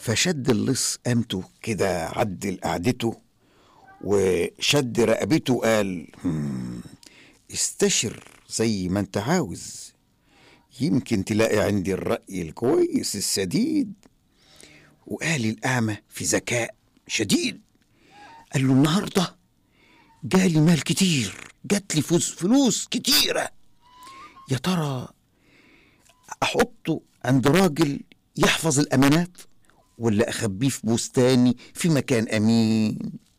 فشد اللص قامته كده عدل قعدته وشد رقبته وقال "هم، استشر زي ما انت عاوز يمكن تلاقي عندي الرأي الكويس السديد وقال الأعمى في ذكاء شديد قال له النهارده جالي مال كتير جات لي فلوس فلوس كتيرة يا ترى أحطه عند راجل يحفظ الأمانات ولا أخبيه في بستاني في مكان أمين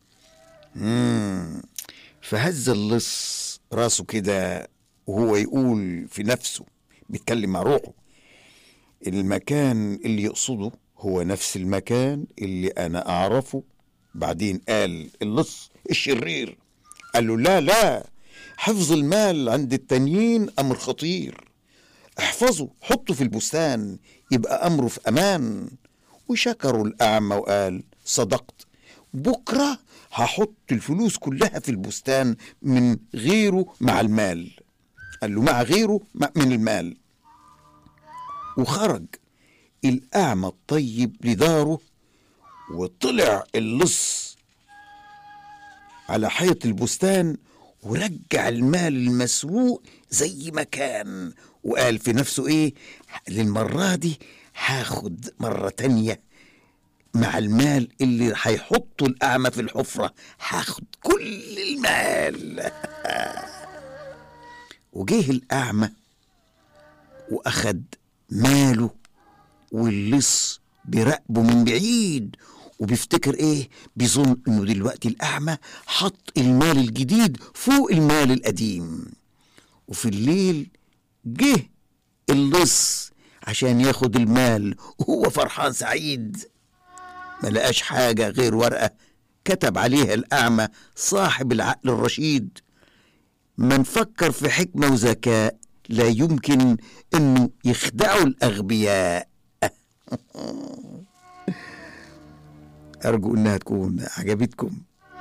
مم. فهز اللص راسه كده وهو يقول في نفسه بيتكلم مع روحه المكان اللي يقصده هو نفس المكان اللي أنا أعرفه بعدين قال اللص الشرير قال له لا لا حفظ المال عند التانيين أمر خطير احفظه حطه في البستان يبقى أمره في أمان وشكروا الأعمى وقال صدقت بكرة هحط الفلوس كلها في البستان من غيره مع المال قال له مع غيره مع- من المال وخرج الأعمى الطيب لداره وطلع اللص على حيط البستان ورجع المال المسروق زي ما كان وقال في نفسه ايه للمرة دي هاخد مرة تانية مع المال اللي هيحطه الأعمى في الحفرة هاخد كل المال وجه الأعمى وأخد ماله واللص بيراقبه من بعيد وبيفتكر ايه بيظن انه دلوقتي الاعمى حط المال الجديد فوق المال القديم وفي الليل جه اللص عشان ياخد المال وهو فرحان سعيد ما لقاش حاجة غير ورقة كتب عليها الأعمى صاحب العقل الرشيد من فكر في حكمة وذكاء لا يمكن أنه يخدعوا الأغبياء أرجو أنها تكون عجبتكم